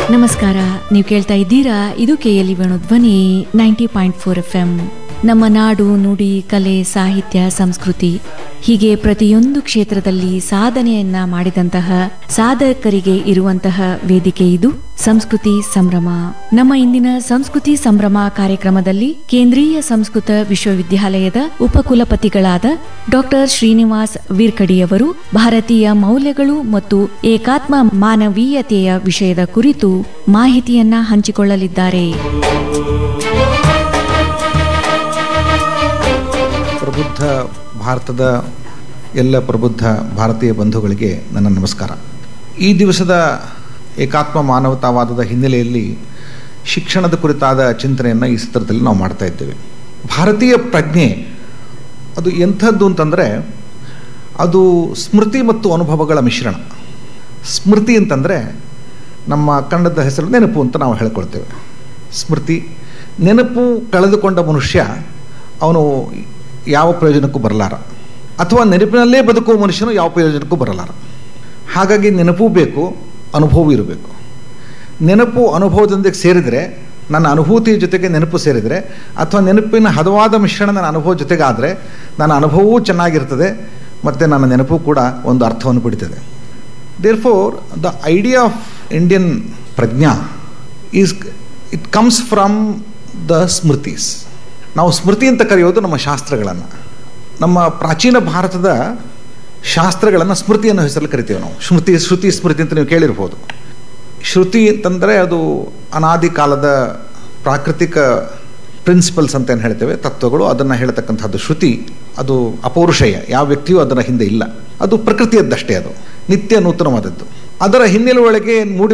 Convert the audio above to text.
ನಮಸ್ಕಾರ ನೀವು ಕೇಳ್ತಾ ಇದ್ದೀರಾ ಇದು KLE Venu Dhwani ninety point four F M ನಮ್ಮ ನಾಡು ನುಡಿ ಕಲೆ ಸಾಹಿತ್ಯ ಸಂಸ್ಕೃತಿ ಹೀಗೆ ಪ್ರತಿಯೊಂದು ಕ್ಷೇತ್ರದಲ್ಲಿ ಸಾಧನೆಯನ್ನ ಮಾಡಿದಂತಹ ಸಾಧಕರಿಗೆ ಇರುವಂತಹ ವೇದಿಕೆ ಇದು ಸಂಸ್ಕೃತಿ ಸಂಭ್ರಮ ನಮ್ಮ ಇಂದಿನ ಸಂಸ್ಕೃತಿ ಸಂಭ್ರಮ ಕಾರ್ಯಕ್ರಮದಲ್ಲಿ ಕೇಂದ್ರೀಯ ಸಂಸ್ಕೃತ ವಿಶ್ವವಿದ್ಯಾಲಯದ ಉಪಕುಲಪತಿಗಳಾದ ಡಾಕ್ಟರ್ ಶ್ರೀನಿವಾಸ್ ವೀರ್ಕಡಿಯವರು ಭಾರತೀಯ ಮೌಲ್ಯಗಳು ಮತ್ತು ಏಕಾತ್ಮ ಮಾನವೀಯತೆಯ ವಿಷಯದ ಕುರಿತು ಮಾಹಿತಿಯನ್ನ ಹಂಚಿಕೊಳ್ಳಲಿದ್ದಾರೆ ಪ್ರಬುದ್ಧ ಭಾರತದ ಎಲ್ಲ ಪ್ರಬುದ್ಧ ಭಾರತೀಯ ಬಂಧುಗಳಿಗೆ ನನ್ನ ನಮಸ್ಕಾರ ಈ ದಿವಸದ ಏಕಾತ್ಮ ಮಾನವತಾವಾದದ ಹಿನ್ನೆಲೆಯಲ್ಲಿ ಶಿಕ್ಷಣದ ಕುರಿತಾದ ಚಿಂತನೆಯನ್ನು ಈ ಸತ್ರದಲ್ಲಿ ನಾವು ಮಾಡ್ತಾ ಇದ್ದೇವೆ ಭಾರತೀಯ ಪ್ರಜ್ಞೆ ಅದು ಎಂಥದ್ದು ಅಂತಂದರೆ ಅದು ಸ್ಮೃತಿ ಮತ್ತು ಅನುಭವಗಳ ಮಿಶ್ರಣ ಸ್ಮೃತಿ ಅಂತಂದರೆ ನಮ್ಮ ಕನ್ನಡದ ಹೆಸರು ನೆನಪು ಅಂತ ನಾವು ಹೇಳ್ಕೊಳ್ತೇವೆ ಸ್ಮೃತಿ ನೆನಪು ಕಳೆದುಕೊಂಡ ಮನುಷ್ಯ ಅವನು ಯಾವ ಪ್ರಯೋಜನಕ್ಕೂ ಬರಲಾರ ಅಥವಾ ನೆನಪಿನಲ್ಲೇ ಬದುಕುವ ಮನುಷ್ಯನು ಯಾವ ಪ್ರಯೋಜನಕ್ಕೂ ಬರಲಾರ ಹಾಗಾಗಿ ನೆನಪು ಬೇಕು ಅನುಭವ ಇರಬೇಕು ನೆನಪು ಅನುಭವದೊಂದಿಗೆ ಸೇರಿದರೆ ನನ್ನ ಅನುಭೂತಿಯ ಜೊತೆಗೆ ನೆನಪು ಸೇರಿದರೆ ಅಥವಾ ನೆನಪಿನ ಹದವಾದ ಮಿಶ್ರಣ ನನ್ನ ಅನುಭವ ಜೊತೆಗೆ ಆದರೆ ನನ್ನ ಅನುಭವವೂ ಚೆನ್ನಾಗಿರ್ತದೆ ಮತ್ತು ನನ್ನ ನೆನಪು ಕೂಡ ಒಂದು ಅರ್ಥವನ್ನು ಪಡಿತದೆ therefore the idea of Indian Pragya is it comes from the ಸ್ಮೃತೀಸ್ ನಾವು ಸ್ಮೃತಿ ಅಂತ ಕರೆಯೋದು ನಮ್ಮ ಶಾಸ್ತ್ರಗಳನ್ನು ನಮ್ಮ ಪ್ರಾಚೀನ ಭಾರತದ ಶಾಸ್ತ್ರಗಳನ್ನು ಸ್ಮೃತಿ ಅನ್ನೋ ಹೆಸರಲ್ಲಿ ಕರಿತೀವಿ ನಾವು ಸ್ಮೃತಿ ಶ್ರುತಿ ಸ್ಮೃತಿ ಅಂತ ನೀವು ಕೇಳಿರ್ಬೋದು ಶ್ರುತಿ ಅಂತಂದರೆ ಅದು ಅನಾದಿ ಕಾಲದ ಪ್ರಾಕೃತಿಕ ಪ್ರಿನ್ಸಿಪಲ್ಸ್ ಅಂತ ಏನು ಹೇಳ್ತೇವೆ ತತ್ವಗಳು ಅದನ್ನು ಹೇಳ್ತಕ್ಕಂಥದ್ದು ಶ್ರುತಿ ಅದು ಅಪೌರುಷಯ ಯಾವ ವ್ಯಕ್ತಿಯೂ ಅದರ ಹಿಂದೆ ಇಲ್ಲ ಅದು ಪ್ರಕೃತಿಯದ್ದಷ್ಟೇ ಅದು ನಿತ್ಯ ನೂತನವಾದದ್ದು ಅದರ ಹಿನ್ನೆಲೆ ಒಳಗೆ ಮೂಡಿ